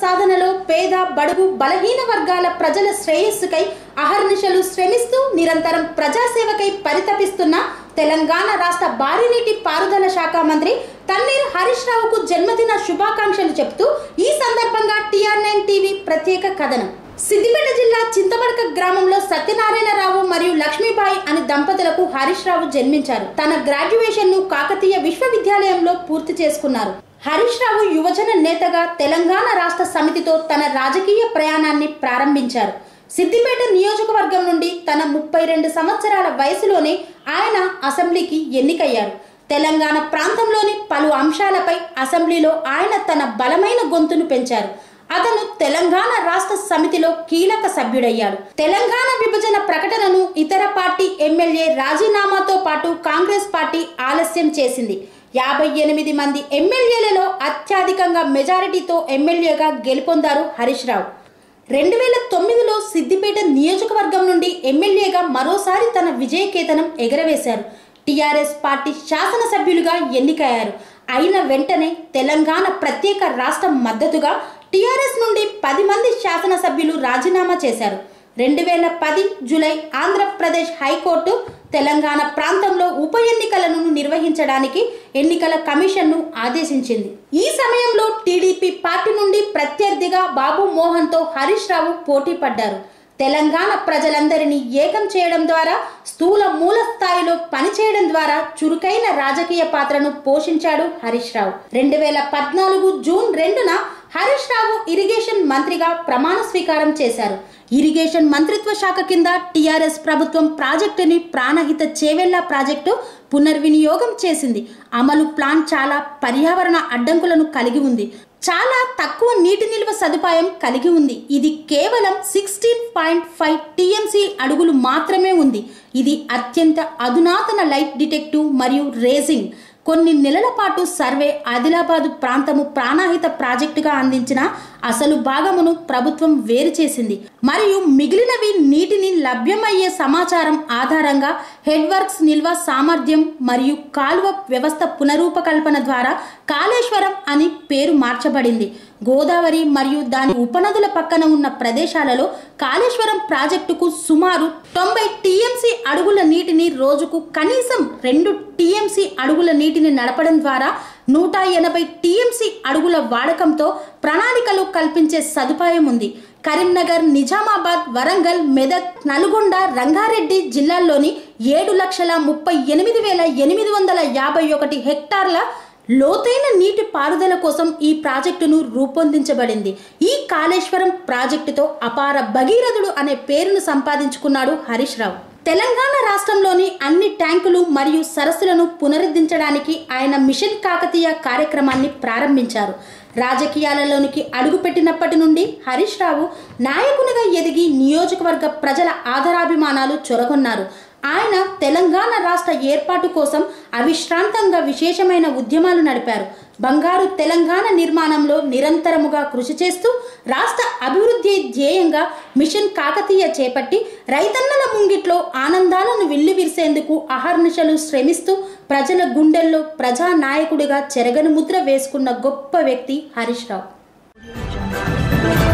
సాధనలో పేద బడుగు బలహీన వర్గాల ప్రజల శ్రేయస్సుకై అహర్నిశలు శ్రమిస్తూ నిరంతరం ప్రజాసేవకై పరితపిస్తున్న తెలంగాణ రాష్ట్ర భారీనీటి పారుదల శాఖ మంత్రి తన్నీరు హరీష్ రావుకు జన్మదిన శుభాకాంక్షలు చెప్తూ ఈ సందర్భంగా టిఆర్ నైన్ టీవీ ప్రత్యేక కథనం సిద్దిపేట జిల్లా చింతమడక గ్రామంలో సత్యనారాయణరావు మరియు లక్ష్మీబాయి అనే దంపతులకు హరీష్ రావు జన్మించారు తన గ్రాడ్యుయేషన్ ను కాకతీయ విశ్వవిద్యాలయంలో పూర్తి చేసుకున్నారు హరీష్ రావు యువజన నేతగా తెలంగాణ రాష్ట్ర సమితితో తన రాజకీయ ప్రయాణాన్ని ప్రారంభించారు సిద్దిపేట నియోజకవర్గం నుండి తన ముప్పై రెండు సంవత్సరాల వయసులోనే ఆయన అసెంబ్లీకి ఎన్నికయ్యారు తెలంగాణ ప్రాంతంలోని పలు అంశాలపై అసెంబ్లీలో ఆయన తన బలమైన గొంతును పెంచారు అతను తెలంగాణ రాష్ట్ర సమితిలో కీలక సభ్యుడయ్యాడు తెలంగాణ విభజన ప్రకటనను ఇతర పార్టీ ఎమ్మెల్యే రాజీనామాతో పాటు కాంగ్రెస్ పార్టీ ఆలస్యం చేసింది యాభై ఎనిమిది మంది ఎమ్మెల్యేలలో అత్యధికంగా మెజారిటీతో ఎమ్మెల్యేగా గెలుపొందారు హరీష్ రావు రెండు వేల తొమ్మిదిలో సిద్దిపేట నియోజకవర్గం నుండి ఎమ్మెల్యేగా మరోసారి తన విజయకేతనం ఎగరవేశారు టీఆర్ఎస్ పార్టీ శాసనసభ్యులుగా ఎన్నికయ్యారు అయిన వెంటనే తెలంగాణ ప్రత్యేక రాష్ట్రం మద్దతుగా టీఆర్ఎస్ నుండి పది మంది శాసనసభ్యులు రాజీనామా చేశారు రెండు వేల పది జూలై ఆంధ్రప్రదేశ్ హైకోర్టు తెలంగాణ ప్రాంతంలో ఉప ఎన్నికలను నిర్వహించడానికి ఎన్నికల కమిషన్ను ఆదేశించింది ఈ సమయంలో టీడీపీ పార్టీ నుండి ప్రత్యర్థిగా బాబు మోహన్తో హరీష్ రావు పోటీ పడ్డారు తెలంగాణ ప్రజలందరినీ ఏకం చేయడం ద్వారా స్థూల మూల స్థాయిలో పనిచేయడం ద్వారా చురుకైన రాజకీయ పాత్రను పోషించాడు హరీష్ రావు రెండు వేల పద్నాలుగు జూన్ రెండున హరీష్ రావు ఇరిగేషన్ మంత్రిగా ప్రమాణ స్వీకారం చేశారు ఇరిగేషన్ మంత్రిత్వ శాఖ కింద టీఆర్ఎస్ ప్రభుత్వం ప్రాజెక్టుని ప్రాణహిత చేవెళ్ల ప్రాజెక్టు పునర్వినియోగం చేసింది అమలు ప్లాన్ చాలా పర్యావరణ అడ్డంకులను కలిగి ఉంది చాలా తక్కువ నీటి నిల్వ సదుపాయం కలిగి ఉంది ఇది కేవలం సిక్స్టీన్ పాయింట్ ఫైవ్ టీఎంసీ అడుగులు మాత్రమే ఉంది ఇది అత్యంత అధునాతన లైట్ డిటెక్టివ్ మరియు రేసింగ్ కొన్ని నెలల పాటు సర్వే ఆదిలాబాదు ప్రాంతము ప్రాణాహిత ప్రాజెక్టుగా అందించిన అసలు భాగమును ప్రభుత్వం వేరు చేసింది మరియు మిగిలినవి నీటిని లభ్యమయ్యే సమాచారం ఆధారంగా హెడ్ వర్క్స్ నిల్వ సామర్థ్యం మరియు కాలువ వ్యవస్థ పునరూపకల్పన ద్వారా కాళేశ్వరం అని పేరు మార్చబడింది గోదావరి మరియు దాని ఉపనదుల పక్కన ఉన్న ప్రదేశాలలో కాళేశ్వరం ప్రాజెక్టుకు సుమారు తొంభై టీఎంసీ అడుగుల నీటిని రోజుకు కనీసం రెండు టీఎంసీ అడుగుల నీటిని నడపడం ద్వారా నూట ఎనభై టీఎంసీ అడుగుల వాడకంతో ప్రణాళికలు కల్పించే సదుపాయం ఉంది కరీంనగర్ నిజామాబాద్ వరంగల్ మెదక్ నల్గొండ రంగారెడ్డి జిల్లాల్లోని ఏడు లక్షల ముప్పై ఎనిమిది వేల ఎనిమిది వందల యాభై ఒకటి హెక్టార్ల లోతైన నీటి పారుదల కోసం ఈ ప్రాజెక్టును రూపొందించబడింది ఈ కాళేశ్వరం ప్రాజెక్టుతో అపార భగీరథుడు అనే పేరును సంపాదించుకున్నాడు హరీష్ రావు తెలంగాణ రాష్ట్రంలోని అన్ని ట్యాంకులు మరియు సరస్సులను పునరుద్ధరించడానికి ఆయన మిషన్ కాకతీయ కార్యక్రమాన్ని ప్రారంభించారు రాజకీయాలలోనికి అడుగుపెట్టినప్పటి నుండి హరీష్ రావు నాయకునిగా ఎదిగి నియోజకవర్గ ప్రజల ఆదరాభిమానాలు చొరగొన్నారు ఆయన తెలంగాణ రాష్ట్ర ఏర్పాటు కోసం అవిశ్రాంతంగా విశేషమైన ఉద్యమాలు నడిపారు బంగారు తెలంగాణ నిర్మాణంలో నిరంతరముగా కృషి చేస్తూ రాష్ట్ర అభివృద్ధి ధ్యేయంగా మిషన్ కాకతీయ చేపట్టి రైతన్నల ముంగిట్లో ఆనందాలను విల్లువిరిసేందుకు అహర్నిశలు శ్రమిస్తూ ప్రజల గుండెల్లో ప్రజా నాయకుడిగా చెరగని ముద్ర వేసుకున్న గొప్ప వ్యక్తి హరీష్ రావు